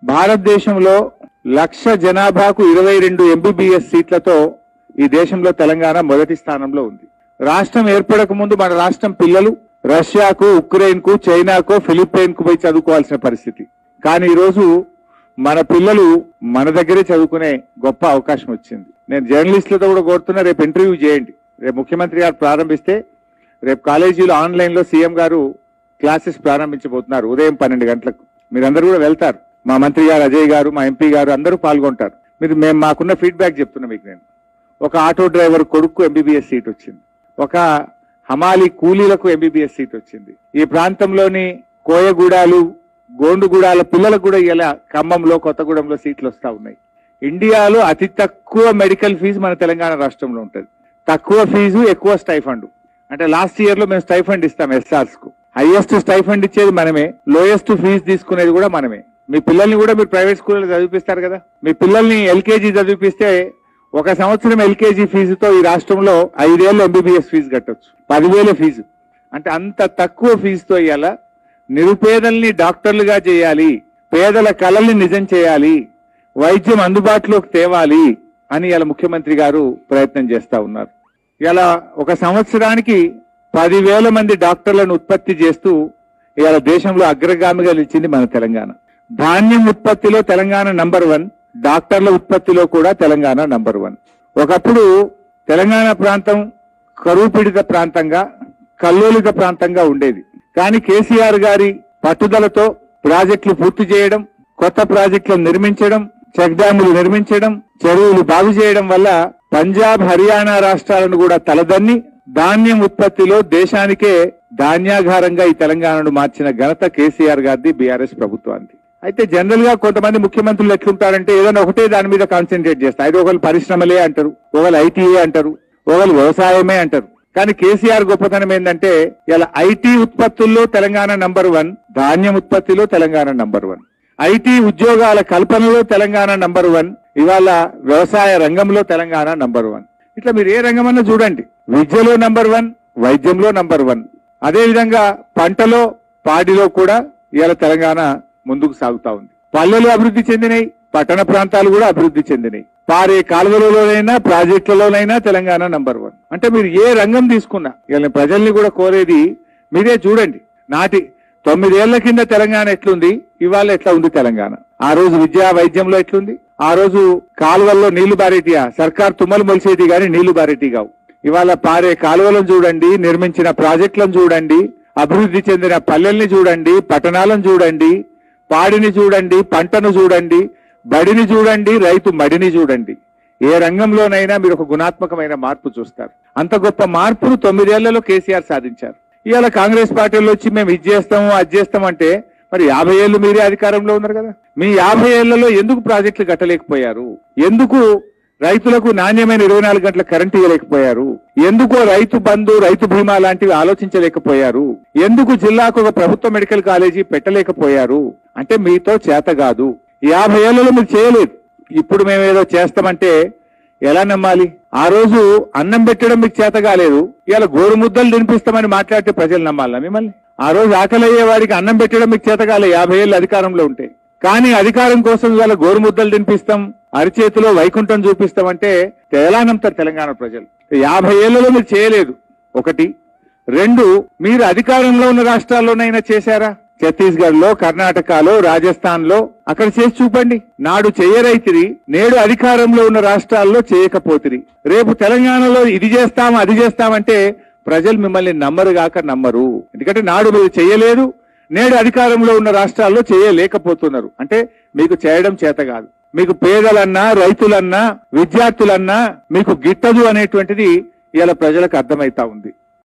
భారతదేశంలో లక్ష జనాభాకు ఇరవై రెండు ఎంబీబీఎస్ సీట్లతో ఈ దేశంలో తెలంగాణ మొదటి స్థానంలో ఉంది రాష్ట్రం ఏర్పడక ముందు మన రాష్ట్రం పిల్లలు రష్యాకు ఉక్రెయిన్ కు చైనాకు ఫిలిప్పైన్ కు పోయి చదువుకోవాల్సిన పరిస్థితి కానీ ఈ రోజు మన పిల్లలు మన దగ్గరే చదువుకునే గొప్ప అవకాశం వచ్చింది నేను జర్నలిస్టులతో కూడా కోరుతున్నా రేపు ఇంటర్వ్యూ చేయండి రేపు ముఖ్యమంత్రి గారు ప్రారంభిస్తే రేపు కాలేజీలో ఆన్లైన్ లో సీఎం గారు క్లాసెస్ ప్రారంభించబోతున్నారు ఉదయం పన్నెండు గంటలకు మీరందరూ కూడా వెళ్తారు మా మంత్రి గారు అజయ్ గారు మా ఎంపీ గారు అందరూ పాల్గొంటారు మీరు మేము మాకున్న ఫీడ్బ్యాక్ చెప్తున్నా మీకు నేను ఒక ఆటో డ్రైవర్ కొడుకు ఎంబీబీఎస్ సీట్ వచ్చింది ఒక హమాలి కూలీలకు ఎంబీబీఎస్ సీట్ వచ్చింది ఈ ప్రాంతంలోని కోయగూడాలు గోండుగూడాల పిల్లలకు కూడా ఇలా ఖమ్మంలో కొత్తగూడెంలో సీట్లు వస్తా ఉన్నాయి ఇండియాలో అతి తక్కువ మెడికల్ ఫీజు మన తెలంగాణ రాష్ట్రంలో ఉంటుంది తక్కువ ఫీజు ఎక్కువ స్టైఫండ్ అంటే లాస్ట్ ఇయర్ లో మేము స్టైఫండ్ ఇస్తాం ఎస్ఆర్స్ కు హైయెస్ట్ స్టైఫండ్ ఇచ్చేది మనమే లోయెస్ట్ ఫీజు తీసుకునేది కూడా మనమే మీ పిల్లల్ని కూడా మీరు ప్రైవేట్ స్కూల్లో చదివిపిస్తారు కదా మీ పిల్లల్ని ఎల్కేజీ చదివిపిస్తే ఒక సంవత్సరం ఎల్కేజీ ఫీజుతో ఈ రాష్ట్రంలో ఐదేళ్ళు ఎంబీబీఎస్ ఫీజు కట్టొచ్చు పదివేల ఫీజు అంటే అంత తక్కువ ఫీజుతో ఇవాళ నిరుపేదల్ని డాక్టర్లుగా చేయాలి పేదల కళల్ని నిజం చేయాలి వైద్యం అందుబాటులోకి తేవాలి అని ఇలా ముఖ్యమంత్రి గారు ప్రయత్నం చేస్తా ఉన్నారు ఇలా ఒక సంవత్సరానికి పదివేల మంది డాక్టర్లను ఉత్పత్తి చేస్తూ ఇవాళ దేశంలో అగ్రగామిగా నిలిచింది మన తెలంగాణ ధాన్యం ఉత్పత్తిలో తెలంగాణ నంబర్ వన్ డాక్టర్ల ఉత్పత్తిలో కూడా తెలంగాణ నంబర్ వన్ ఒకప్పుడు తెలంగాణ ప్రాంతం కరువు పీడిత ప్రాంతంగా కల్లోలిత ప్రాంతంగా ఉండేది కానీ కేసీఆర్ గారి పట్టుదలతో ప్రాజెక్టులు పూర్తి చేయడం కొత్త ప్రాజెక్టులను నిర్మించడం చెక్ డ్యాములు నిర్మించడం చెరువులు బాగు చేయడం వల్ల పంజాబ్ హర్యానా రాష్ట్రాలను కూడా తలదన్ని ధాన్యం ఉత్పత్తిలో దేశానికే ధాన్యాగారంగా ఈ తెలంగాణను మార్చిన ఘనత కేసీఆర్ గారిది బీఆర్ఎస్ ప్రభుత్వానికి అయితే జనరల్ గా కొంతమంది ముఖ్యమంత్రులు ఎట్లుంటారంటే ఏదైనా ఒకటే దాని మీద కాన్సన్ట్రేట్ చేస్తారు అయితే ఒకళ్ళు పరిశ్రమలే అంటారు ఒకళ్ళు ఐటీఏ అంటారు ఒకళ్ళు వ్యవసాయమే అంటారు కానీ కేసీఆర్ గొప్పతనం ఏంటంటే ఇలా ఐటీ ఉత్పత్తుల్లో తెలంగాణ నంబర్ వన్ ధాన్యం ఉత్పత్తిలో తెలంగాణ నంబర్ వన్ ఐటీ ఉద్యోగాల కల్పనలో తెలంగాణ నంబర్ వన్ ఇవాళ వ్యవసాయ రంగంలో తెలంగాణ నంబర్ వన్ ఇట్లా మీరు ఏ రంగమన్నా చూడండి విద్యలో నంబర్ వన్ వైద్యంలో నంబర్ వన్ అదే విధంగా పంటలో పాడిలో కూడా ఇవాళ తెలంగాణ ముందుకు సాగుతా ఉంది పల్లెలు అభివృద్ధి చెందినాయి పట్టణ ప్రాంతాలు కూడా అభివృద్ధి చెందినాయి పారే కాలువలలోనైనా ప్రాజెక్టులలోనైనా తెలంగాణ నంబర్ వన్ అంటే మీరు ఏ రంగం తీసుకున్నా ఇలా ప్రజల్ని కూడా కోరేది మీరే చూడండి నాటి తొమ్మిదేళ్ల కింద తెలంగాణ ఎట్లుంది ఇవాళ ఎట్లా ఉంది తెలంగాణ ఆ రోజు విద్యా వైద్యంలో ఎట్లుంది ఆ రోజు కాలువల్లో నీళ్లు బారేటియా సర్కార్ తుమ్మలు మొలిసేటి గాని నీళ్లు బారేటి కావు ఇవాళ పారే కాలువలను చూడండి నిర్మించిన ప్రాజెక్టులను చూడండి అభివృద్ధి చెందిన పల్లెల్ని చూడండి పట్టణాలను చూడండి పాడిని చూడండి పంటను చూడండి బడిని చూడండి రైతు మడిని చూడండి ఏ రంగంలోనైనా మీరు ఒక గుణాత్మకమైన మార్పు చూస్తారు అంత గొప్ప మార్పును తొమ్మిదేళ్లలో కేసీఆర్ సాధించారు ఇవాళ కాంగ్రెస్ పార్టీలో వచ్చి మేము ఇది చేస్తాము అది చేస్తామంటే మరి యాభై ఏళ్ళు మీరే అధికారంలో ఉన్నారు కదా మీ యాభై ఏళ్లలో ఎందుకు ప్రాజెక్టులు కట్టలేకపోయారు ఎందుకు రైతులకు నాణ్యమైన ఇరవై నాలుగు గంటల కరెంటు ఇవ్వలేకపోయారు ఎందుకు రైతు బంధు రైతు బీమా లాంటివి ఆలోచించలేకపోయారు ఎందుకు జిల్లాకు ఒక ప్రభుత్వ మెడికల్ కాలేజీ పెట్టలేకపోయారు అంటే మీతో చేత కాదు యాభై ఏళ్లలో మీరు చేయలేదు ఇప్పుడు మేము ఏదో చేస్తామంటే ఎలా నమ్మాలి ఆ రోజు అన్నం పెట్టడం మీకు చేత కాలేదు ఇవాళ గోరు ముద్దలు తినిపిస్తామని మాట్లాడితే ప్రజలు నమ్మాలా మిమ్మల్ని ఆ రోజు ఆకలి అయ్యే వాడికి అన్నం పెట్టడం మీకు చేత కాలే యాభై ఏళ్ళు అధికారంలో ఉంటే కానీ అధికారం కోసం ఇవాళ గోరు ముద్దలు తినిపిస్తాం అరిచేతిలో వైకుంఠం చూపిస్తామంటే ఎలా నమ్ముతారు తెలంగాణ ప్రజలు యాభై ఏళ్లలో మీరు చేయలేదు ఒకటి రెండు మీరు అధికారంలో ఉన్న రాష్ట్రాల్లోనైనా చేశారా ఛత్తీస్గఢ్ లో కర్ణాటకలో రాజస్థాన్ లో అక్కడ చేసి చూపండి నాడు చేయరైతిరి నేడు అధికారంలో ఉన్న రాష్ట్రాల్లో చేయకపోతిరి రేపు తెలంగాణలో ఇది చేస్తాం అది చేస్తామంటే ప్రజలు మిమ్మల్ని నమ్మరు గాక నమ్మరు ఎందుకంటే నాడు మీరు చేయలేదు నేడు అధికారంలో ఉన్న రాష్ట్రాల్లో చేయలేకపోతున్నారు అంటే మీకు చేయడం చేత కాదు మీకు పేదలన్నా రైతులన్నా విద్యార్థులన్నా మీకు గిట్టదు అనేటువంటిది ఇలా ప్రజలకు అర్థమైతా ఉంది